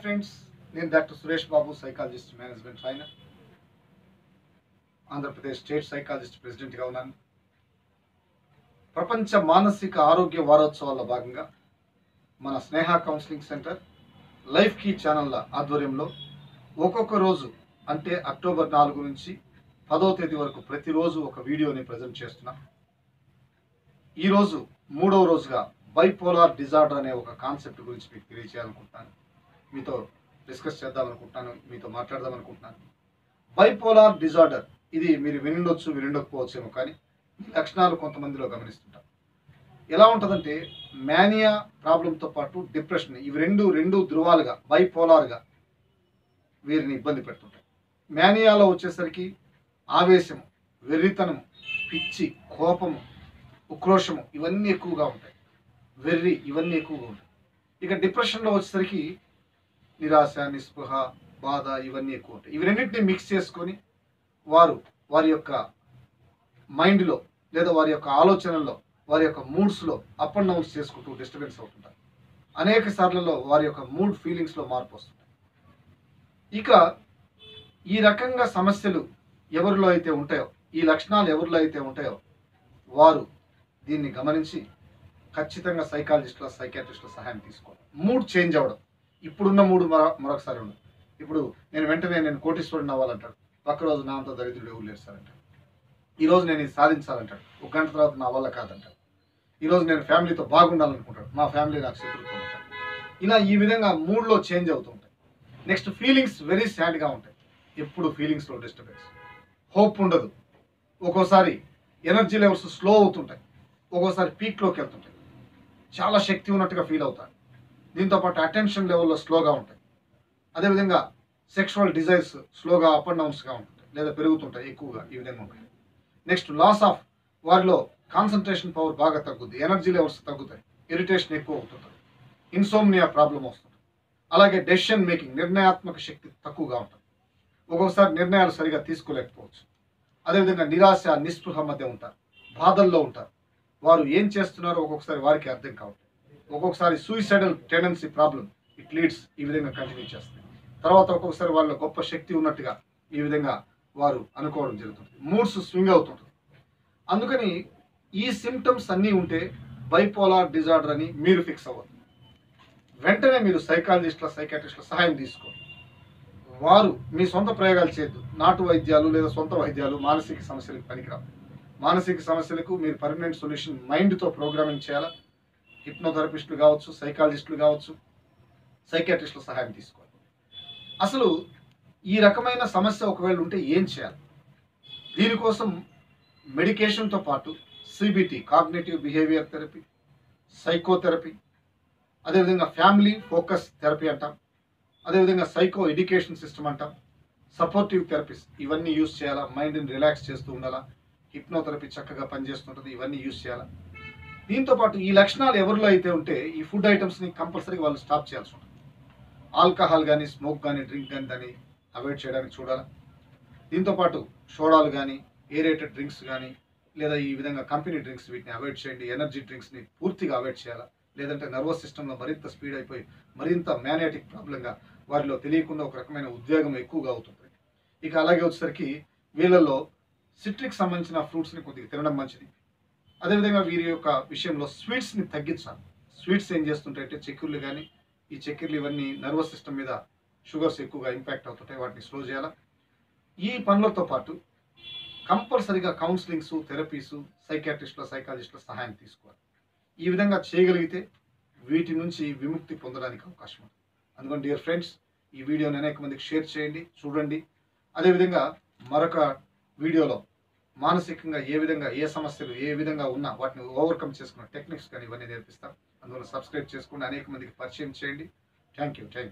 friends నేను doctor Suresh బాబు psychologist management trainer Andhra Pradesh state psychologist ప్రెసిడెంట్గా ఉన్నాను ప్రపంచ మానసిక ఆరోగ్య వారోత్సవాల్లో భాగంగా మన స్నేహ కౌన్సిలింగ్ సెంటర్ లైఫ్ కీ ఛానళ్ళ ఆధ్వర్యంలో ఒక్కొక్క రోజు అంటే అక్టోబర్ నాలుగు నుంచి పదో తేదీ వరకు ప్రతిరోజు ఒక వీడియోని ప్రజెంట్ చేస్తున్నాం ఈరోజు మూడవ రోజుగా బైపోలార్ డిజార్డర్ అనే ఒక కాన్సెప్ట్ గురించి మీకు తెలియజేయాలనుకుంటున్నాను మీతో డిస్కస్ చేద్దాం అనుకుంటున్నాను మీతో మాట్లాడదాం అనుకుంటున్నాను బైపోలార్ డిజార్డర్ ఇది మీరు వినుండొచ్చు వినుండకపోవచ్చేమో కానీ ఈ లక్షణాలు కొంతమందిలో గమనిస్తుంటాం ఎలా ఉంటుందంటే మేనియా ప్రాబ్లంతో పాటు డిప్రెషన్ ఇవి రెండు రెండు ధృవాలుగా బైపోలార్గా వీరిని ఇబ్బంది పెడుతుంటాయి మేనియాలో వచ్చేసరికి ఆవేశము వెర్రితనము పిచ్చి కోపము ఉక్రోషము ఇవన్నీ ఎక్కువగా ఉంటాయి వెర్రి ఇవన్నీ ఎక్కువగా ఉంటాయి ఇక డిప్రెషన్లో వచ్చేసరికి నిరాశ నిస్పృహ బాధ ఇవన్నీ ఎక్కువ ఉంటాయి ఇవి రెండింటిని మిక్స్ చేసుకొని వారు వారి యొక్క మైండ్లో లేదా వారి యొక్క ఆలోచనల్లో వారి యొక్క మూడ్స్లో అప్ అండ్ డౌన్స్ చేసుకుంటూ డిస్టర్బెన్స్ అవుతుంటారు అనేక సార్లలో వారి యొక్క మూడ్ ఫీలింగ్స్లో మార్పు వస్తుంటాయి ఇక ఈ రకంగా సమస్యలు ఎవరిలో అయితే ఉంటాయో ఈ లక్షణాలు ఎవరిలో అయితే ఉంటాయో వారు దీన్ని గమనించి ఖచ్చితంగా సైకాలజిస్టుల సైకాట్రిస్టుల సహాయం తీసుకోవాలి మూడ్ చేంజ్ అవ్వడం ఇప్పుడున్న మూడు మరో మరొకసారి ఉండదు ఇప్పుడు నేను వెంటనే నేను కోటీశ్వరుని అవ్వాలంటాడు పక్క రోజు నా అంత దరిద్రుడు ఎవరు లేరు సార్ అంటాడు ఈ రోజు నేను ఇది సాధించాలంటాడు ఒక గంట తర్వాత నా వల్ల కాదంటాడు ఈ రోజు నేను ఫ్యామిలీతో బాగుండాలనుకుంటాడు మా ఫ్యామిలీ నాకు శత్రుత్వం అంటాడు ఇలా ఈ విధంగా మూడ్లో చేంజ్ అవుతుంటాయి నెక్స్ట్ ఫీలింగ్స్ వెరీ సాడ్గా ఉంటాయి ఎప్పుడు ఫీలింగ్స్లో డిస్టర్బెన్స్ హోప్ ఉండదు ఒక్కోసారి ఎనర్జీ లెవెల్స్ స్లో అవుతుంటాయి ఒక్కోసారి పీక్లోకి వెళ్తుంటాయి చాలా శక్తి ఉన్నట్టుగా ఫీల్ అవుతారు దీంతో పాటు అటెన్షన్ లెవెల్లో స్లోగా ఉంటాయి అదేవిధంగా సెక్షువల్ డిజైర్స్ స్లోగా అప్ అండ్ డౌన్స్గా ఉంటుంటాయి లేదా పెరుగుతుంటాయి ఎక్కువగా ఈ విధంగా ఉంటాయి నెక్స్ట్ లాస్ ఆఫ్ వారిలో కాన్సన్ట్రేషన్ పవర్ బాగా తగ్గుద్ది ఎనర్జీ లెవెల్స్ తగ్గుతాయి ఇరిటేషన్ ఎక్కువ అవుతుంటుంది ఇన్సోమ్నియా ప్రాబ్లం వస్తుంది అలాగే డెసిషన్ మేకింగ్ నిర్ణయాత్మక శక్తి తక్కువగా ఉంటుంది ఒక్కొక్కసారి నిర్ణయాలు సరిగా తీసుకోలేకపోవచ్చు అదేవిధంగా నిరాశ నిస్పృహ మధ్య ఉంటారు బాధల్లో ఉంటారు వారు ఏం చేస్తున్నారో ఒక్కొక్కసారి వారికి అర్థం కావట్లేదు ఒక్కొక్కసారి suicidal tendency problem it leads ఈ విధంగా కంటిన్యూ చేస్తుంది తర్వాత ఒక్కొక్కసారి వాళ్ళ గొప్ప శక్తి ఉన్నట్టుగా ఈ విధంగా వారు అనుకోవడం జరుగుతుంది మూడ్స్ స్వింగ్ అవుతుంటుంది అందుకని ఈ సిమ్టమ్స్ అన్నీ ఉంటే బైపోలార్ డిజార్డర్ అని మీరు ఫిక్స్ అవ్వదు వెంటనే మీరు సైకాలజిస్టుల సైకాట్రిస్టుల సహాయం తీసుకోండి వారు మీ సొంత ప్రయోగాలు చేయొద్దు నాటు వైద్యాలు లేదా సొంత వైద్యాలు మానసిక సమస్యలకు పనికిరావు మానసిక సమస్యలకు మీరు పర్మనెంట్ సొల్యూషన్ మైండ్తో ప్రోగ్రామింగ్ చేయాలా హిప్నోథెరపిస్టులు కావచ్చు సైకాలజిస్టులు కావచ్చు సైకాట్రిస్టుల సహాయం తీసుకోవాలి అసలు ఈ రకమైన సమస్య ఒకవేళ ఉంటే ఏం చేయాలి దీనికోసం మెడికేషన్తో పాటు CBT cognitive behaviour therapy psychotherapy అదేవిధంగా ఫ్యామిలీ ఫోకస్ థెరపీ అంటాం అదేవిధంగా సైకో ఎడ్యుకేషన్ సిస్టమ్ అంటాం సపోర్టివ్ థెరపీస్ ఇవన్నీ యూస్ చేయాలా మైండ్ని రిలాక్స్ చేస్తూ ఉండాలా హిప్నోథెరపీ చక్కగా పనిచేస్తుంటుంది ఇవన్నీ యూస్ చేయాలా దీంతో పాటు ఈ లక్షణాలు ఎవరిలో అయితే ఉంటే ఈ ఫుడ్ ఐటమ్స్ని కంపల్సరీ వాళ్ళు స్టాప్ చేయాల్సి ఉంటుంది ఆల్కహాల్ కానీ స్మోక్ కానీ డ్రింక్ కానీ దాన్ని అవాయిడ్ చేయడానికి చూడాలి దీంతో పాటు సోడాలు కానీ ఏరేటెడ్ డ్రింక్స్ కానీ లేదా ఈ విధంగా కంపెనీ డ్రింక్స్ వీటిని అవాయిడ్ చేయండి ఎనర్జీ డ్రింక్స్ని పూర్తిగా అవాయిడ్ చేయాలా లేదంటే నర్వస్ సిస్టంలో మరింత స్పీడ్ అయిపోయి మరింత మ్యానేటిక్ ప్రాబ్లంగా వారిలో తెలియకుండా ఒక రకమైన ఉద్వేగం ఎక్కువగా అవుతుంది ఇక అలాగే వచ్చేసరికి వీళ్ళల్లో సిట్రిక్ సంబంధించిన ఫ్రూట్స్ని కొద్దిగా తినడం మంచిది అదేవిధంగా వీరి యొక్క విషయంలో స్వీట్స్ని తగ్గించాలి స్వీట్స్ ఏం చేస్తుంటాయంటే చక్కెరలు కానీ ఈ చక్కెరలు ఇవన్నీ నర్వస్ సిస్టమ్ మీద షుగర్స్ ఎక్కువగా ఇంపాక్ట్ అవుతుంటాయి వాటిని స్లో చేయాలా ఈ పనులతో పాటు కంపల్సరీగా కౌన్సిలింగ్స్ థెరపీస్ సైకాట్రిస్టుల సైకాలజిస్టుల సహాయం తీసుకోవాలి ఈ విధంగా చేయగలిగితే వీటి నుంచి విముక్తి పొందడానికి అవకాశం ఉంది అందుకని డియర్ ఫ్రెండ్స్ ఈ వీడియోని అనేక మందికి షేర్ చేయండి చూడండి అదేవిధంగా మరొక వీడియోలో మానసికంగా ఏ విధంగా ఏ సమస్యలు ఏ విధంగా ఉన్నా వాటిని ఓవర్కమ్ చేసుకున్న టెక్నిక్స్ కానీ ఇవన్నీ నేర్పిస్తాం అందువల్ల సబ్స్క్రైబ్ చేసుకోండి అనేక మందికి పరిచయం చేయండి థ్యాంక్ యూ థ్యాంక్ యూ